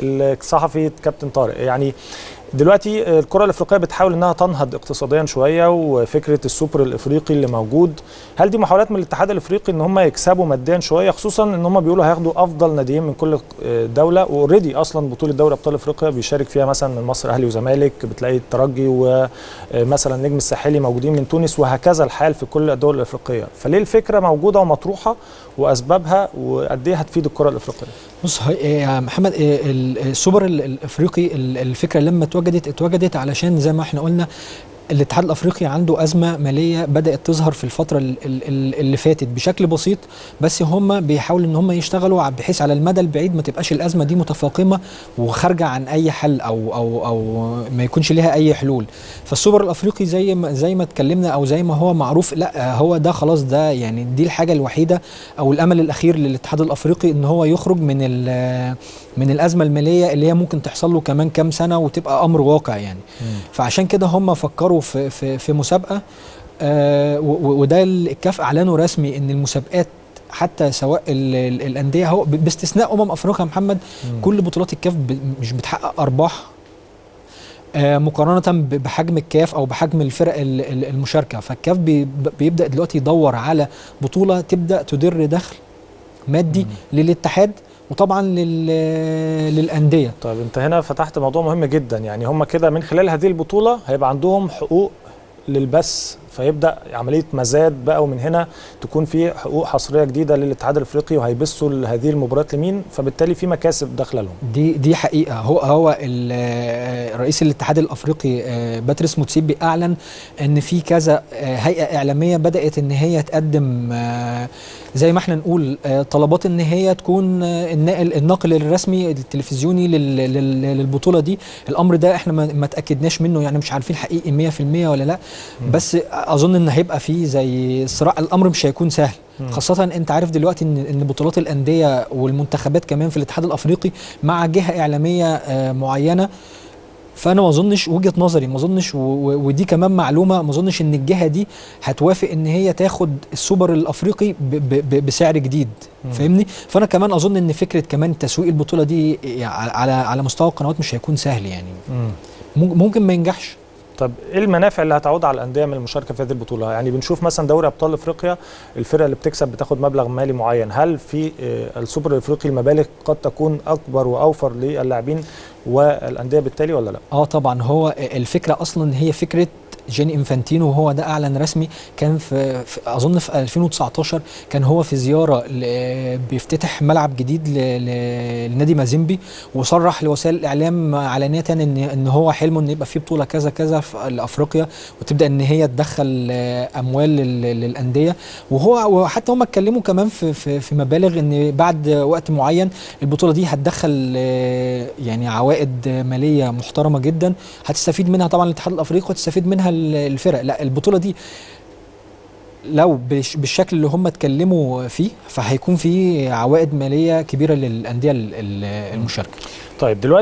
الصحفي كابتن طارق يعني دلوقتي الكره الافريقيه بتحاول انها تنهض اقتصاديا شويه وفكره السوبر الافريقي اللي موجود هل دي محاولات من الاتحاد الافريقي ان هم يكسبوا ماديا شويه خصوصا ان هم بيقولوا هياخدوا افضل ناديين من كل دوله واوريدي اصلا بطوله دوري ابطال افريقيا بيشارك فيها مثلا من مصر اهلي وزمالك بتلاقي الترجي ومثلا النجم الساحلي موجودين من تونس وهكذا الحال في كل الدول الافريقيه فليه الفكره موجوده ومطروحه واسبابها وقد ايه هتفيد الكره الافريقيه بص يا محمد السوبر الافريقي الفكره لما اتوجدت اتوجدت علشان زي ما احنا قلنا الاتحاد الافريقي عنده ازمه ماليه بدات تظهر في الفتره اللي فاتت بشكل بسيط بس هم بيحاولوا ان هم يشتغلوا بحيث على المدى البعيد ما تبقاش الازمه دي متفاقمه وخارجه عن اي حل او او او ما يكونش ليها اي حلول فالسوبر الافريقي زي ما زي ما اتكلمنا او زي ما هو معروف لا هو ده خلاص ده يعني دي الحاجه الوحيده او الامل الاخير للاتحاد الافريقي ان هو يخرج من من الازمه الماليه اللي هي ممكن تحصل له كمان كام سنه وتبقى امر واقع يعني م. فعشان كده هم فكروا في في في مسابقه آه وده الكاف اعلنه رسمي ان المسابقات حتى سواء الانديه هو باستثناء امم افريقيا محمد م. كل بطولات الكاف مش بتحقق ارباح آه مقارنة بحجم الكاف أو بحجم الفرق المشاركة فالكاف بيبدأ دلوقتي يدور على بطولة تبدأ تدر دخل مادي م. للاتحاد وطبعا لل... للانديه طيب انت هنا فتحت موضوع مهم جدا يعني هم كده من خلال هذه البطوله هيبقى عندهم حقوق للبث فيبدا عمليه مزاد بقى ومن هنا تكون في حقوق حصريه جديده للاتحاد الافريقي وهيبثوا هذه المباريات لمين فبالتالي في مكاسب داخله لهم دي دي حقيقه هو هو رئيس الاتحاد الافريقي باتريس موتسيبي اعلن ان في كذا هيئه اعلاميه بدات ان هي تقدم زي ما احنا نقول طلبات ان هي تكون الناقل الناقل الرسمي التلفزيوني للبطوله دي الامر ده احنا ما تاكدناش منه يعني مش عارفين حقيقي 100% ولا لا بس اظن ان هيبقى فيه زي صراع الامر مش هيكون سهل خاصة انت عارف دلوقتي ان ان بطولات الاندية والمنتخبات كمان في الاتحاد الافريقي مع جهة اعلامية معينة فانا ما اظنش وجهه نظري ما اظنش ودي كمان معلومه ما اظنش ان الجهه دي هتوافق ان هي تاخد السوبر الافريقي بسعر جديد فاهمني فانا كمان اظن ان فكره كمان تسويق البطوله دي على على مستوى القنوات مش هيكون سهل يعني ممكن ما ينجحش طب ايه المنافع اللي هتعود على الانديه من المشاركه في هذه البطوله؟ يعني بنشوف مثلا دوري ابطال افريقيا الفرق اللي بتكسب بتاخد مبلغ مالي معين، هل في السوبر الافريقي المبالغ قد تكون اكبر واوفر للاعبين والانديه بالتالي ولا لا؟ اه طبعا هو الفكره اصلا هي فكره جيني انفانتينو وهو ده اعلن رسمي كان في, في اظن في 2019 كان هو في زياره بيفتتح ملعب جديد لنادي مازيمبي وصرح لوسائل الاعلام علانيه ان ان هو حلمه ان يبقى في بطوله كذا كذا في لافريقيا وتبدا ان هي تدخل اموال للانديه وهو وحتى هم اتكلموا كمان في, في في مبالغ ان بعد وقت معين البطوله دي هتدخل يعني عوائد ماليه محترمه جدا هتستفيد منها طبعا الاتحاد الافريقي وتستفيد منها الفرق لا البطوله دي لو بالشكل اللي هم اتكلموا فيه فهيكون في عوائد ماليه كبيره للانديه المشاركه طيب دلوقتي